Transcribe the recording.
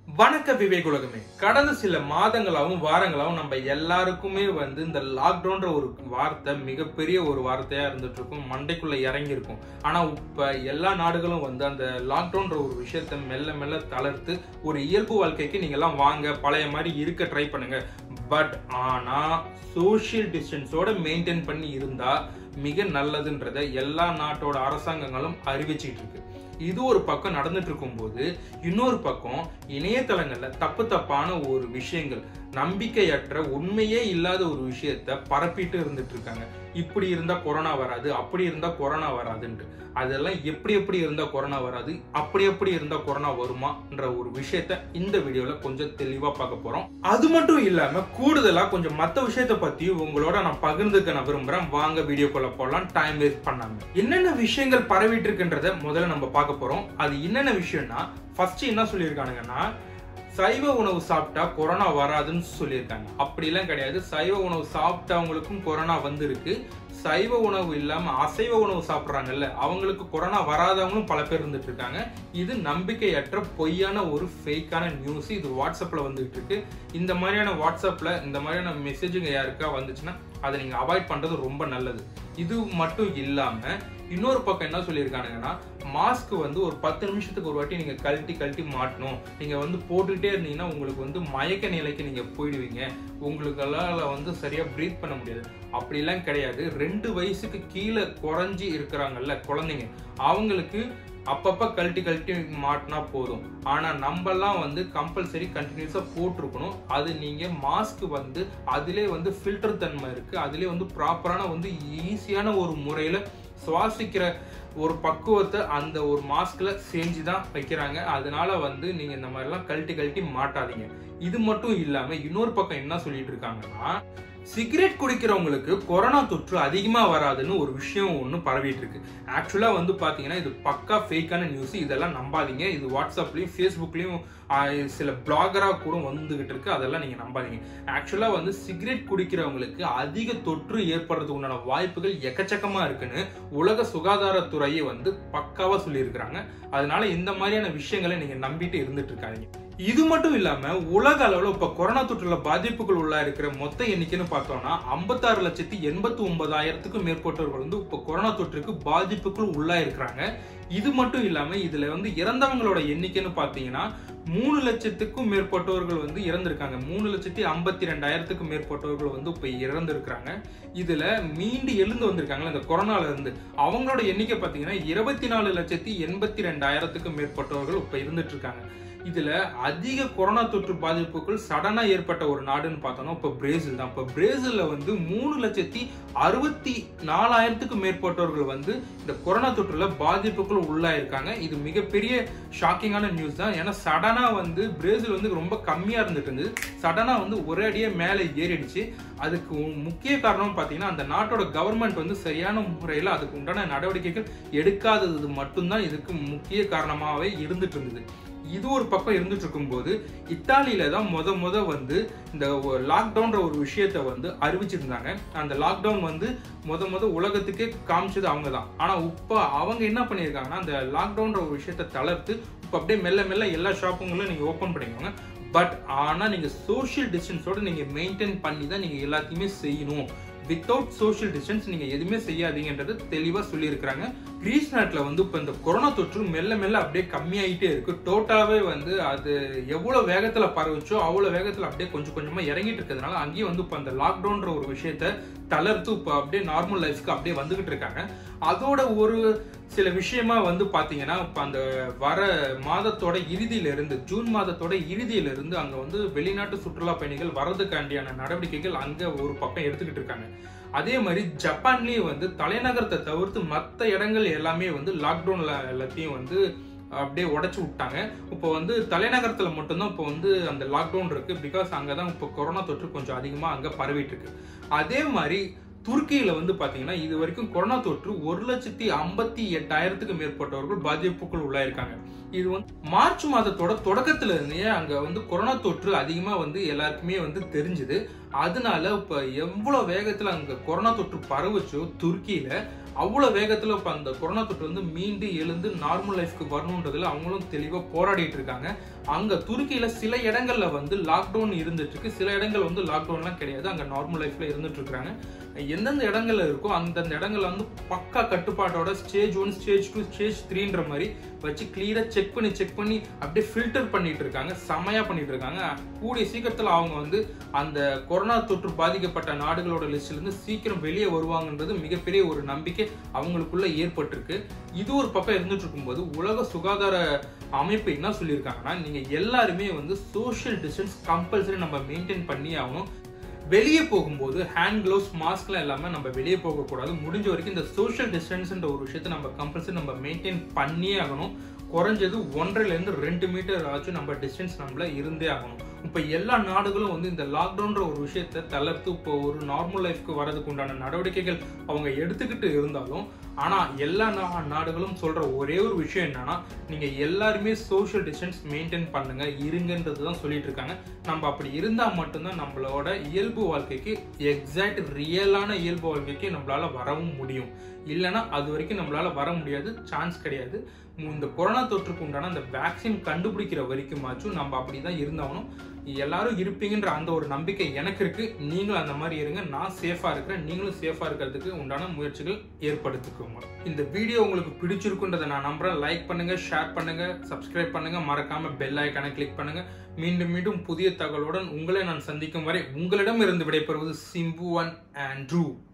வணக்க விவேக் உலகமே கடந்த சில மாதங்களாகவும் வாரங்களாகவும் நம்ம எல்லாருக்குமே வந்து இந்த லாக்டவுன்ற ஒரு வார்த்தை மிகப்பெரிய ஒரு வார்த்தையா இருந்துட்டு இருக்கும் மண்டைக்குள்ள இறங்கி இருக்கும் ஆனா இப்ப எல்லா நாடுகளும் வந்து அந்த லாக்டவுன்ற ஒரு விஷயத்த மெல்ல மெல்ல தளர்த்து ஒரு இயல்பு வாழ்க்கைக்கு நீங்க எல்லாம் வாங்க பழைய மாதிரி இருக்க ட்ரை பண்ணுங்க பட் ஆனா சோஷியல் டிஸ்டன்ஸோட மெயின்டைன் பண்ணி இருந்தா மிக நல்லதுன்றத எல்லா நாட்டோட அரசாங்கங்களும் அறிவிச்சிட்டு இருக்கு இது ஒரு பக்கம் நடந்துட்டு இருக்கும்போது இன்னொரு பக்கம் இணையதளங்கள்ல தப்பு தப்பான ஒரு விஷயங்கள் நம்பிக்கையற்ற உண்மையே இல்லாத ஒரு விஷயத்த பரப்பிட்டு இருந்துட்டு இருக்காங்க இப்படி இருந்தா கொரோனா வராது அப்படி இருந்தா கொரோனா வராதுன்ட்டு அதெல்லாம் எப்படி எப்படி இருந்தா கொரோனா வராது அப்படி எப்படி இருந்தா கொரோனா வருமான்ற ஒரு விஷயத்த இந்த வீடியோல கொஞ்சம் தெளிவா பார்க்க போறோம் அது மட்டும் இல்லாம கூடுதலா கொஞ்சம் மத்த விஷயத்த பத்தி உங்களோட நான் பகிர்ந்துக்க நான் விரும்புறேன் வாங்க வீடியோக்குள்ள போலாம் டைம் வேஸ்ட் பண்ணாம என்னென்ன விஷயங்கள் பரவிட்டு இருக்குன்றத முதல்ல நம்ம பார்க்க போறோம் அது என்னென்ன விஷயம்னா ஃபர்ஸ்ட் என்ன சொல்லியிருக்கானுங்கன்னா சைவ உணவு சாப்பிட்டா கொரோனா வராதுன்னு சொல்லியிருக்காங்க அப்படிலாம் கிடையாது சைவ உணவு சாப்பிட்டவங்களுக்கும் கொரோனா வந்திருக்கு சைவ உணவு இல்லாம அசைவ உணவு சாப்பிட்றாங்கல்ல அவங்களுக்கு கொரோனா வராதவங்களும் பல பேர் இருந்துட்டு இருக்காங்க இது நம்பிக்கையற்ற பொய்யான ஒரு ஃபேக்கான நியூஸ் இது வாட்ஸ்அப்ல வந்துகிட்டு இருக்கு இந்த மாதிரியான வாட்ஸ்அப்ல இந்த மாதிரியான மெசேஜுங்க யாருக்கா வந்துச்சுன்னா அதை நீங்க அவாய்ட் பண்றது ரொம்ப நல்லது இது மட்டும் இல்லாம இன்னொரு பக்கம் என்ன சொல்லியிருக்கானுங்கன்னா மாஸ்க் வந்து ஒரு பத்து நிமிஷத்துக்கு ஒரு வாட்டி நீங்க கழட்டி கழட்டி மாட்டணும் நீங்க வந்து போட்டுக்கிட்டே இருந்தீங்கன்னா உங்களுக்கு வந்து மயக்க நிலைக்கு நீங்க போயிடுவீங்க உங்களுக்கெல்லாம் வந்து சரியா ப்ரீத் பண்ண முடியாது அப்படிலாம் கிடையாது ரெண்டு வயசுக்கு கீழே குறைஞ்சி இருக்கிறாங்கல்ல குழந்தைங்க அவங்களுக்கு அப்பப்ப கழட்டி கழட்டி மாட்டினா போதும் ஆனா நம்மலாம் வந்து கம்பல்சரி கண்டினியூஸா போட்டிருக்கணும் அது நீங்க மாஸ்க் வந்து அதிலே வந்து ஃபில்டர் தன்மை இருக்கு அதிலே வந்து ப்ராப்பரான வந்து ஈஸியான ஒரு முறையில சுவாசிக்கிற ஒரு பக்குவத்தை அந்த ஒரு மாஸ்க்ல செஞ்சு தான் வைக்கிறாங்க அதனால வந்து நீங்க இந்த மாதிரிலாம் கழட்டி கழட்டி மாட்டாதீங்க இது மட்டும் இல்லாம இன்னொரு பக்கம் என்ன சொல்லிட்டு இருக்காங்கன்னா சிகரெட் குடிக்கிறவங்களுக்கு கொரோனா தொற்று அதிகமா வராதுன்னு ஒரு விஷயம் ஒன்று பரவிட்டு இருக்கு ஆக்சுவலா வந்து பாத்தீங்கன்னா இது பக்கா ஃபேக்கான நியூஸ் இதெல்லாம் நம்பாதீங்க இது வாட்ஸ்அப்லயும் ஃபேஸ்புக்லயும் சில பிளாகரா கூட வந்துகிட்டு இருக்கு அதெல்லாம் நீங்க நம்பாதீங்க ஆக்சுவலா வந்து சிகரெட் குடிக்கிறவங்களுக்கு அதிக தொற்று ஏற்படுறதுக்கு உண்டான வாய்ப்புகள் எக்கச்சக்கமா இருக்குன்னு உலக சுகாதாரத்துறையை வந்து பக்காவா சொல்லியிருக்கிறாங்க அதனால இந்த மாதிரியான விஷயங்களை நீங்க நம்பிட்டு இருந்துட்டு இருக்காதீங்க இது மட்டும் இல்லாம உலக அளவுல இப்ப கொரோனா தொற்றுல பாதிப்புகள் உள்ள இருக்கிற மொத்த எண்ணிக்கைன்னு பார்த்தோம்னா ஐம்பத்தாறு லட்சத்தி எண்பத்தி ஒன்பதாயிரத்துக்கும் மேற்பட்டவர்கள் வந்து இப்ப கொரோனா தொற்றுக்கு பாதிப்புக்குள் உள்ளா இருக்கிறாங்க இது மட்டும் இல்லாம இதுல வந்து இறந்தவங்களோட எண்ணிக்கைன்னு பாத்தீங்கன்னா மூணு லட்சத்துக்கும் மேற்பட்டவர்கள் வந்து இறந்திருக்காங்க மூணு லட்சத்தி ஐம்பத்தி ரெண்டாயிரத்துக்கும் மேற்பட்டவர்கள் வந்து இப்ப இறந்திருக்கிறாங்க இதுல மீண்டு எழுந்து வந்திருக்காங்களா இந்த கொரோனால இருந்து அவங்களோட எண்ணிக்கை பாத்தீங்கன்னா இருபத்தி நாலு லட்சத்தி எண்பத்தி ரெண்டாயிரத்துக்கும் மேற்பட்டவர்கள் இப்ப இருந்துட்டு இருக்காங்க இதுல அதிக கொரோனா தொற்று பாதிப்புகள் சடனா ஏற்பட்ட ஒரு நாடுன்னு பார்த்தோம்னா இப்ப பிரேசில் தான் இப்ப பிரேசில்ல வந்து மூணு லட்சத்தி அறுபத்தி நாலாயிரத்துக்கும் மேற்பட்டவர்கள் வந்து இந்த கொரோனா தொற்றுல பாதிப்புக்குள் உள்ளாயிருக்காங்க இது மிகப்பெரிய ஷாக்கிங்கான நியூஸ் தான் ஏன்னா சடனா வந்து பிரேசில் வந்து ரொம்ப கம்மியா இருந்துட்டு இருந்தது சடனா வந்து ஒரே அடியே மேலே ஏறிடுச்சு அதுக்கு முக்கிய காரணம் பார்த்தீங்கன்னா அந்த நாட்டோட கவர்மெண்ட் வந்து சரியான முறையில் அதுக்கு உண்டான நடவடிக்கைகள் எடுக்காதது மட்டும்தான் இதுக்கு முக்கிய காரணமாகவே இருந்துட்டு இருந்தது இது ஒரு பக்கம் இருந்துட்டு இருக்கும்போது இத்தாலியில தான் முத முத வந்து இந்த லாக்டவுன்ற ஒரு விஷயத்த வந்து அறிவிச்சிருந்தாங்க அந்த லாக்டவுன் வந்து முத முத உலகத்துக்கே காமிச்சது அவங்க தான் ஆனா இப்போ அவங்க என்ன பண்ணியிருக்காங்கன்னா அந்த லாக்டவுன்ற ஒரு விஷயத்த தளர்த்து இப்போ அப்படியே மெல்ல மெல்ல எல்லா ஷாப்புங்களும் நீங்க ஓப்பன் பண்ணிக்கோங்க பட் ஆனா நீங்க சோஷியல் டிஸ்டன்ஸோட நீங்க மெயின்டைன் பண்ணி தான் நீங்க எல்லாத்தையுமே செய்யணும் வித்தவுட் சோஷியல் டிஸ்டன்ஸ் நீங்க எதுவுமே செய்யாதீங்கன்றது தெளிவா சொல்லியிருக்கிறாங்க கிரீஸ் நாட்டில் வந்து இப்போ இந்த கொரோனா தொற்று மெல்ல மெல்ல அப்படியே கம்மியாயிட்டே இருக்கு டோட்டலாவே வந்து அது எவ்வளவு வேகத்துல பரவுச்சோ அவ்வளவு வேகத்துல அப்படியே கொஞ்சம் கொஞ்சமா இறங்கிட்டு இருக்கிறதுனால அங்கேயும் வந்து இப்போ அந்த லாக்டவுன்ற ஒரு விஷயத்த தளர்த்து இப்போ அப்படியே நார்மல் லைஃப்க்கு அப்படியே வந்துகிட்டு இருக்காங்க அதோட ஒரு சில விஷயமா வந்து பாத்தீங்கன்னா இப்போ அந்த வர மாதத்தோட இறுதியில இருந்து ஜூன் மாதத்தோட இறுதியில இருந்து அங்க வந்து வெளிநாட்டு சுற்றுலா பயணிகள் வரதுக்காண்டியான நடவடிக்கைகள் அங்க ஒரு பக்கம் எடுத்துக்கிட்டு இருக்காங்க அதே மாதிரி ஜப்பான்லயும் வந்து தலைநகரத்தை தவிர்த்து மற்ற இடங்கள் எல்லாமே வந்து லாக்டவுன்ல எல்லாத்தையும் வந்து அப்படியே உடச்சு விட்டாங்க இப்போ வந்து தலைநகரத்தில் மட்டும்தான் இப்போ வந்து அந்த லாக்டவுன் இருக்கு பிகாஸ் அங்கே தான் இப்போ கொரோனா தொற்று கொஞ்சம் அதிகமாக அங்கே பரவிட்டு இருக்கு அதே மாதிரி துருக்கியில வந்து பாத்தீங்கன்னா இது வரைக்கும் கொரோனா தொற்று ஒரு லட்சத்தி ஐம்பத்தி எட்டாயிரத்துக்கு மேற்பட்டவர்கள் பாதிப்புக்குள் உள்ளாயிருக்காங்க இது வந்து மார்ச் மாதத்தோட தொடக்கத்துல இருந்தே அங்க வந்து கொரோனா தொற்று அதிகமா வந்து எல்லாருக்குமே வந்து தெரிஞ்சுது அதனால இப்ப எவ்வளவு வேகத்துல அங்க கொரோனா தொற்று பரவுச்சோ துருக்கியில அவ்வளோ வேகத்தில் இப்போ அந்த கொரோனா தொற்று வந்து மீண்டு எழுந்து நார்மல் லைஃப்க்கு வரணுன்றதுல அவங்களும் தெளிவாக போராடிட்டு இருக்காங்க அங்கே துருக்கியில் சில இடங்கள்ல வந்து லாக்டவுன் இருந்துட்டு இருக்கு சில இடங்கள் வந்து லாக்டவுன்லாம் கிடையாது அங்கே நார்மல் லைஃப்ல இருந்துட்டு இருக்காங்க எந்தெந்த இடங்கள்ல இருக்கோ அந்தந்த இடங்கள்ல வந்து பக்கா கட்டுப்பாட்டோட stage one stage two stage த்ரீன்ற மாதிரி வச்சு கிளியரா செக் பண்ணி செக் பண்ணி அப்படியே ஃபில்டர் பண்ணிட்டு இருக்காங்க செமையா பண்ணிட்டு இருக்காங்க கூடிய சீக்கிரத்தில் அவங்க வந்து அந்த கொரோனா தொற்று பாதிக்கப்பட்ட நாடுகளோட லிஸ்ட்ல இருந்து சீக்கிரம் வெளியே வருவாங்கன்றது மிகப்பெரிய ஒரு நம்பிக்கை அவங்களுக்குள்ள ஏற்பட்டிருக்கு இது ஒரு பக்கம் இருந்துட்டு இருக்கும்போது உலக சுகாதார அமைப்பு என்ன சொல்லியிருக்காங்கன்னா நீங்க எல்லாருமே வந்து சோஷியல் டிஸ்டன்ஸ் கம்பல்சரி நம்ம மெயின்டைன் பண்ணி ஆகணும் வெளியே போகும்போது ஹேண்ட் க்ளவுஸ் மாஸ்க்லாம் இல்லாமல் நம்ம வெளியே போகக்கூடாது முடிஞ்ச வரைக்கும் இந்த சோஷியல் டிஸ்டன்ஸ்ன்ற ஒரு விஷயத்தை நம்ம கம்பல்சரி நம்ம மெயின்டைன் பண்ணியே ஆகணும் குறைஞ்சது ஒன்றரைலேருந்து ரெண்டு மீட்டர் ஆச்சும் நம்ம டிஸ்டன்ஸ் நம்மள இருந்தே ஆகணும் இப்போ எல்லா நாடுகளும் வந்து இந்த லாக்டவுன்ற ஒரு விஷயத்தை தளர்த்து இப்போ ஒரு நார்மல் லைஃப்க்கு வரதுக்கு உண்டான நடவடிக்கைகள் அவங்க எடுத்துக்கிட்டு இருந்தாலும் ஆனால் எல்லா நா- நாடுகளும் சொல்ற ஒரே ஒரு விஷயம் என்னன்னா நீங்க எல்லாருமே சோஷியல் டிஸ்டன்ஸ் மெயின்டைன் பண்ணுங்க இருங்கன்றது தான் சொல்லிட்டு இருக்காங்க நம்ம அப்படி இருந்தா மட்டும்தான் நம்மளோட இயல்பு வாழ்க்கைக்கு எக்ஸாக்ட் ரியலான இயல்பு வாழ்க்கைக்கு நம்மளால வரவும் முடியும் இல்லைன்னா அது வரைக்கும் நம்மளால வர முடியாது சான்ஸ் கிடையாது உம் இந்த கொரோனா தொற்றுக்கு உண்டான அந்த வேக்சின் கண்டுபிடிக்கிற வரைக்குமாச்சும் நம்ம அப்படிதான் இருந்தாகணும் எல்லாரும் இருப்பீங்கன்ற அந்த ஒரு நம்பிக்கை எனக்கு இருக்கு நீங்களும் அந்த மாதிரி இருங்க நான் சேஃபா இருக்கிறேன் நீங்களும் சேஃபா இருக்கிறதுக்கு உண்டான முயற்சிகள் ஏற்படுத்திக்கோங்க இந்த வீடியோ உங்களுக்கு பிடிச்சிருக்குன்றதை நான் நம்புறேன் லைக் பண்ணுங்க ஷேர் பண்ணுங்க சப்ஸ்கிரைப் பண்ணுங்க மறக்காம பெல் ஐக்கானை கிளிக் பண்ணுங்க மீண்டும் மீண்டும் புதிய தகவலுடன் உங்களை நான் சந்திக்கும் வரை உங்களிடம் இருந்து விடைபெறுவது சிம்பு ஒன் அண்ட் ட்ரூ